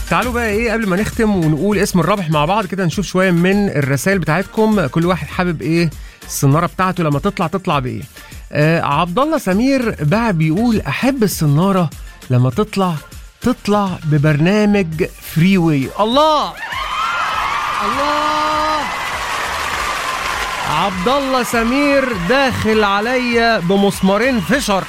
تعالوا بقى ايه قبل ما نختم ونقول اسم الرابح مع بعض كده نشوف شويه من الرسائل بتاعتكم كل واحد حابب ايه السناره بتاعته لما تطلع تطلع بايه آه عبد الله سمير بقى بيقول احب السناره لما تطلع تطلع ببرنامج فري واي الله الله عبد الله سمير داخل عليا بمسمارين فشر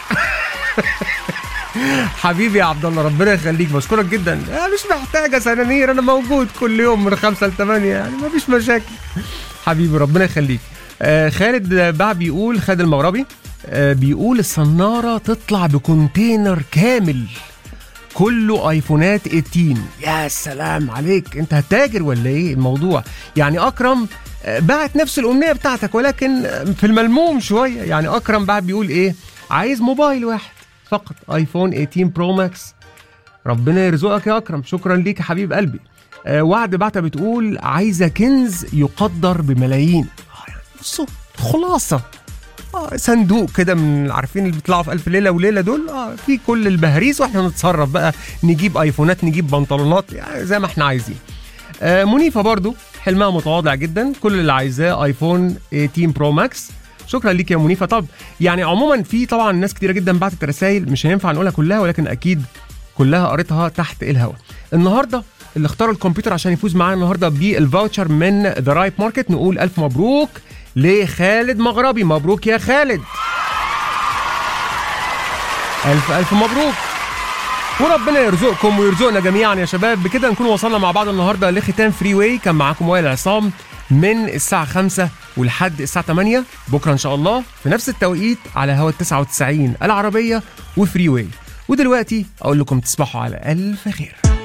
حبيبي يا عبد الله ربنا يخليك بشكرك جدا آه مش محتاجه سنانير انا موجود كل يوم من خمسة ل 8 يعني مفيش مشاكل حبيبي ربنا يخليك آه خالد بقى بيقول خالد المغربي آه بيقول الصناره تطلع بكونتينر كامل كله ايفونات 18 يا سلام عليك انت هتاجر ولا ايه الموضوع يعني اكرم آه، بعت نفس الامنيه بتاعتك ولكن آه، في الملموم شويه يعني اكرم بقى بيقول ايه عايز موبايل واحد فقط ايفون 18 برو ماكس ربنا يرزقك يا اكرم شكرا ليك يا حبيب قلبي آه وعد بعتها بتقول عايزه كنز يقدر بملايين آه يعني بصوا خلاصه آه صندوق كده من عارفين اللي بيطلعوا في الف ليله وليله دول اه في كل البهاريز واحنا نتصرف بقى نجيب ايفونات نجيب بنطلونات يعني زي ما احنا عايزين آه منيفه برضو حلمها متواضع جدا كل اللي عايزاه ايفون 18 برو ماكس شكرا ليك يا منيفه طب يعني عموما في طبعا ناس كتيره جدا بعتت رسائل مش هينفع نقولها كلها ولكن اكيد كلها قريتها تحت الهواء النهارده اللي اختار الكمبيوتر عشان يفوز معانا النهارده بالفاوتشر من ذا رايت ماركت نقول الف مبروك لخالد مغربي مبروك يا خالد الف الف مبروك وربنا يرزقكم ويرزقنا جميعا يا شباب بكده نكون وصلنا مع بعض النهارده لختام فري واي كان معاكم وائل عصام من الساعة 5 ولحد الساعة 8 بكرة إن شاء الله في نفس التوقيت على هوا 99 العربية وفري واي ودلوقتي أقول لكم تصبحوا على ألف خير